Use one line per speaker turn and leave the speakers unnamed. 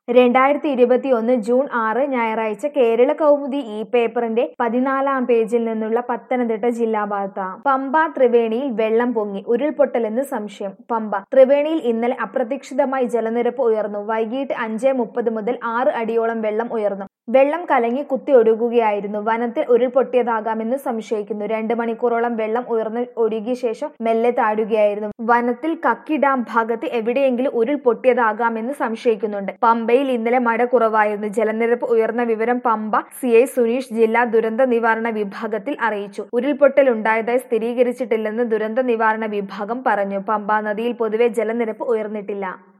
രണ്ടായിരത്തി ഇരുപത്തിയൊന്ന് ജൂൺ ആറ് ഞായറാഴ്ച കേരള കൗമുദി ഈ പേപ്പറിന്റെ പതിനാലാം പേജിൽ നിന്നുള്ള പത്തനംതിട്ട ജില്ലാ വാർത്ത പമ്പ ത്രിവേണിയിൽ വെള്ളം പൊങ്ങി ഉരുൾപൊട്ടലെന്ന് സംശയം പമ്പ ത്രിവേണിയിൽ ഇന്നലെ അപ്രതീക്ഷിതമായി ജലനിരപ്പ് ഉയർന്നു വൈകിട്ട് അഞ്ച് മുപ്പത് മുതൽ ആറ് അടിയോളം വെള്ളം ഉയർന്നു വെള്ളം കലങ്ങി കുത്തി ഒഴുകുകയായിരുന്നു വനത്തിൽ ഉരുൾപൊട്ടിയതാകാമെന്ന് സംശയിക്കുന്നു രണ്ട് മണിക്കൂറോളം വെള്ളം ഉയർന്നു ഒഴുകിയ ശേഷം മെല്ലെ താഴുകയായിരുന്നു വനത്തിൽ കക്കി ഡാം ഭാഗത്ത് എവിടെയെങ്കിലും ഉരുൾപൊട്ടിയതാകാമെന്ന് സംശയിക്കുന്നുണ്ട് പമ്പയിൽ ഇന്നലെ മഴ കുറവായിരുന്നു ജലനിരപ്പ് ഉയർന്ന വിവരം പമ്പ സി ഐ സുനീഷ് ജില്ലാ ദുരന്ത നിവാരണ വിഭാഗത്തിൽ അറിയിച്ചു ഉരുൾപൊട്ടൽ ഉണ്ടായതായി സ്ഥിരീകരിച്ചിട്ടില്ലെന്ന് ദുരന്ത നിവാരണ വിഭാഗം പറഞ്ഞു പമ്പ നദിയിൽ പൊതുവെ ജലനിരപ്പ് ഉയർന്നിട്ടില്ല